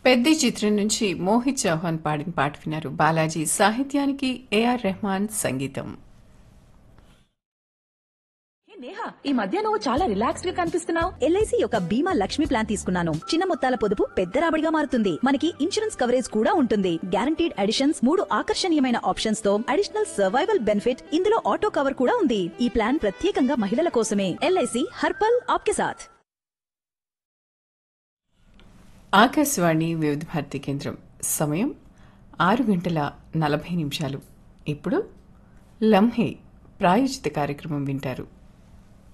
పెద్ద చిత్రం నుంచి మోహిత్ చౌహాన్ పాడిన పాట విన్నారు బాలాజీ సాహిత్యానికి ఏఆర్ రెహమాన్ సంగీతం హే నేహా ఈ మధ్య నువ్వు చాలా రిలాక్స్డ్ గా కనిపిస్తున్నావు ఎల్ఐసి యొక్క బీమా లక్ష్మి ప్లాన్ తీసుకున్నాను చిన్న మొత్తాల పొదుపు పెద్ద రాబడిగా మారుతుంది మనకి ఇన్సూరెన్స్ కవరేజ్ కూడా ఉంటుంది గ్యారంటీడ్ అడిషన్స్ మూడు ఆకర్షణీయమైన ఆప్షన్స్ తో అడిషనల్ సర్వైవల్ బెనిఫిట్ ఇందులో ఆటో కవర్ కూడా ఉంది ఈ ప్లాన్ ప్రత్యేకంగా మహిళల కోసమే ఎల్ఐసి హర్పల్ ఆప్కే సాథ్ ఆకాశవాణి వివిధ భారతి కేంద్రం సమయం ఆరు గంటల నలభై నిమిషాలు ఇప్పుడు లంహే ప్రాయోజిత కార్యక్రమం వింటారు